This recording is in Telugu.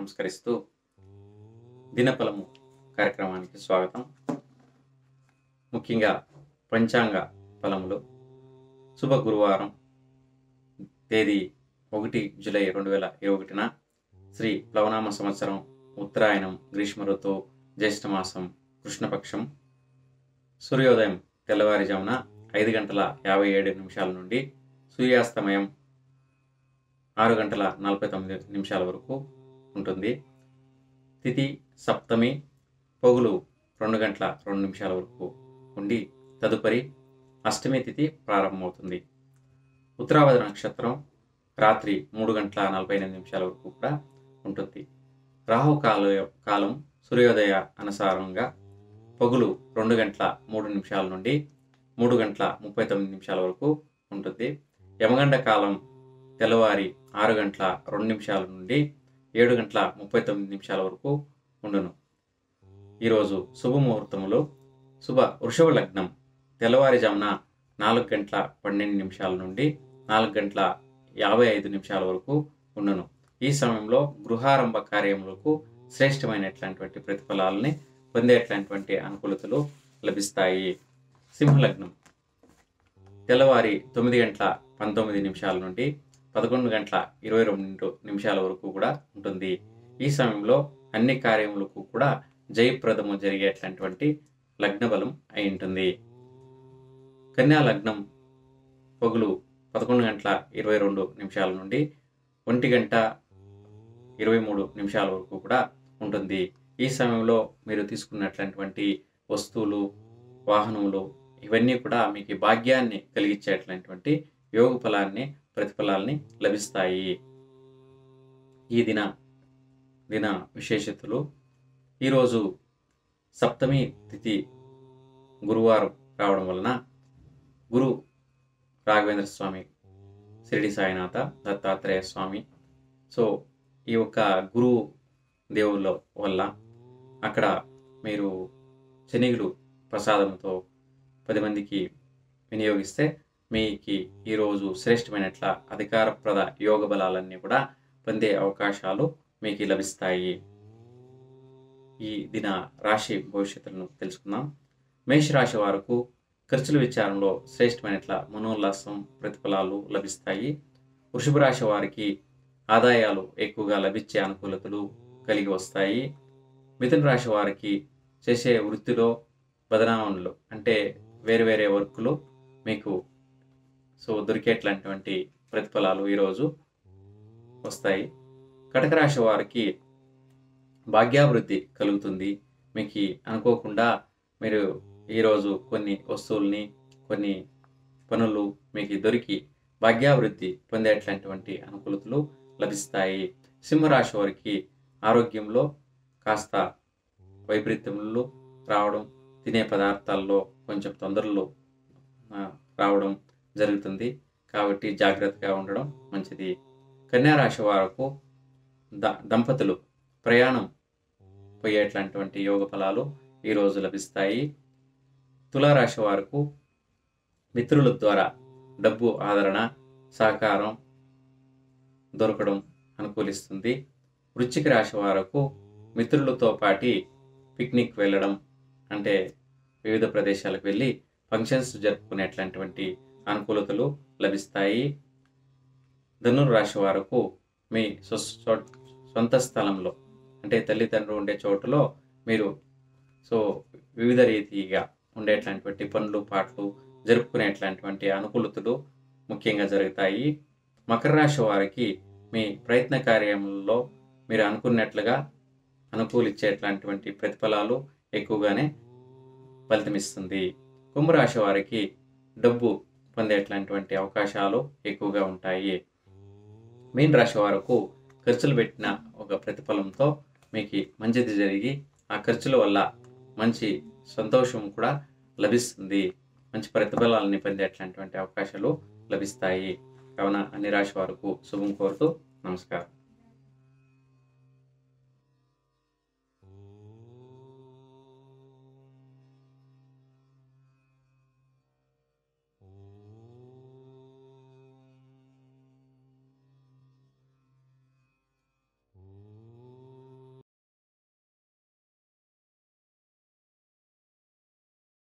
నమస్కరిస్తూ దినఫలము కార్యక్రమానికి స్వాగతం ముఖ్యంగా పంచాంగ ఫలములు శుభ గురువారం తేదీ ఒకటి జూలై రెండు వేల ఇరవై ఒకటిన శ్రీ ప్లవనామ సంవత్సరం ఉత్తరాయణం గ్రీష్మ ఋతువు జ్యేష్ఠమాసం కృష్ణపక్షం సూర్యోదయం తెల్లవారుజామున ఐదు గంటల యాభై ఏడు నిమిషాల నుండి సూర్యాస్తమయం ఆరు గంటల నలభై తొమ్మిది నిమిషాల వరకు ఉంటుంది తిథి సప్తమి పొగులు రెండు గంటల రెండు నిమిషాల వరకు ఉండి తదుపరి అష్టమి తిథి ప్రారంభమవుతుంది ఉత్తరావధి నక్షత్రం రాత్రి మూడు గంటల నలభై ఎనిమిది నిమిషాల వరకు కూడా ఉంటుంది రాహు కాల కాలం సూర్యోదయ అనుసారంగా పొగులు రెండు గంటల మూడు నిమిషాల నుండి మూడు గంటల ముప్పై తొమ్మిది నిమిషాల వరకు ఉంటుంది యమగండ కాలం తెల్లవారి ఆరు గంటల రెండు నిమిషాల నుండి ఏడు గంటల ముప్పై తొమ్మిది నిమిషాల వరకు ఉండును ఈరోజు శుభముహూర్తములు శుభ వృషభ లగ్నం తెల్లవారుజామున నాలుగు గంటల పన్నెండు నిమిషాల నుండి నాలుగు గంటల యాభై ఐదు నిమిషాల వరకు ఉండును ఈ సమయంలో గృహారంభ కార్యములకు శ్రేష్టమైనటువంటి ప్రతిఫలాలని పొందేటటువంటి అనుకూలతలు లభిస్తాయి సింహలగ్నం తెల్లవారి తొమ్మిది గంటల పంతొమ్మిది నిమిషాల నుండి పదకొండు గంటల ఇరవై రెండు నిమిషాల వరకు కూడా ఉంటుంది ఈ సమయంలో అన్ని కార్యములకు కూడా జయప్రదము జరిగేటటువంటి లగ్న బలం అయి ఉంటుంది కన్యా లగ్నం పొగులు పదకొండు గంటల ఇరవై రెండు నిమిషాల నుండి ఒంటి గంట ఇరవై మూడు నిమిషాల వరకు కూడా ఉంటుంది ఈ సమయంలో మీరు తీసుకున్నటువంటి వస్తువులు వాహనములు ఇవన్నీ కూడా మీకు భాగ్యాన్ని కలిగించేటటువంటి యోగ ఫలాన్ని ప్రతిఫలాల్ని లభిస్తాయి ఈ దిన దిన విశేషతలు ఈరోజు సప్తమి తిథి గురువారం రావడం వలన గురు రాఘవేంద్ర స్వామి షిరిడి సాయినాథ దత్తాత్రేయ స్వామి సో ఈ యొక్క గురువు దేవుళ్ళ వల్ల అక్కడ మీరు శనిగుడు ప్రసాదంతో పది మందికి వినియోగిస్తే మీకు ఈరోజు శ్రేష్టమైనట్ల అధికారప్రద యోగ బలాలన్నీ కూడా పొందే అవకాశాలు మీకు లభిస్తాయి ఈ దిన రాశి భవిష్యత్తులను తెలుసుకుందాం మేషరాశి వారికి ఖర్చుల విచారంలో శ్రేష్టమైనట్ల మనోల్లాసం ప్రతిఫలాలు లభిస్తాయి వృషభ రాశి వారికి ఆదాయాలు ఎక్కువగా లభించే అనుకూలతలు కలిగి వస్తాయి మిథున రాశి వారికి చేసే వృత్తిలో బదనామములు అంటే వేరే వేరే వర్కులు మీకు సో దొరికేట్లాంటి ప్రతిఫలాలు ఈరోజు వస్తాయి కటక రాశి వారికి భాగ్యాభివృద్ధి కలుగుతుంది మీకు అనుకోకుండా మీరు ఈరోజు కొన్ని వస్తువుల్ని కొన్ని పనులు మీకు దొరికి భాగ్యాభివృద్ధి పొందేటటువంటి అనుకూలతలు లభిస్తాయి సింహరాశి వారికి ఆరోగ్యంలో కాస్త వైపరీత్యములు రావడం తినే పదార్థాల్లో కొంచెం తొందరలు ఆ, రావడం జరుగుతుంది కాబట్టి జాగ్రత్తగా ఉండడం మంచిది కన్యారాశి వారికి ద దంపతులు ప్రయాణం పోయేట్లాంటి యోగ ఫలాలు ఈరోజు లభిస్తాయి తులారాశి వారికి మిత్రుల ద్వారా డబ్బు ఆదరణ సహకారం దొరకడం అనుకూలిస్తుంది వృశ్చిక రాశి వారికి మిత్రులతో పాటి పిక్నిక్ వెళ్ళడం అంటే వివిధ ప్రదేశాలకు వెళ్ళి ఫంక్షన్స్ జరుపుకునేట్లాంటి అనుకూలతలు లభిస్తాయి ధనుర్ రాశి వారికి మీ స్వ- స్వ- సొంత స్థలంలో అంటే తల్లిదండ్రులు ఉండే చోటులో మీరు సో వివిధ రీతిగా ఉండేట్లాంటి పనులు పాటలు జరుపుకునేట్లాంటి అనుకూలతలు ముఖ్యంగా జరుగుతాయి మకర రాశి వారికి మీ ప్రయత్న కార్యంలో మీరు అనుకున్నట్లుగా అనుకూలించేట్లాంటి ప్రతిఫలాలు ఎక్కువగానే ఫలితమిస్తుంది కుంభరాశి వారికి డబ్బు పొందేట్లాంటి అవకాశాలు ఎక్కువగా ఉంటాయి మీన రాశి వారికి ఖర్చులు పెట్టిన ఒక ప్రతిఫలంతో మీకు మంచిది జరిగి ఆ ఖర్చుల వల్ల మంచి సంతోషం కూడా లభిస్తుంది మంచి ప్రతిఫలాలని పొందేట్లాంటి అవకాశాలు లభిస్తాయి కావున అన్ని రాశి వారికి శుభం కోరుతూ నమస్కారం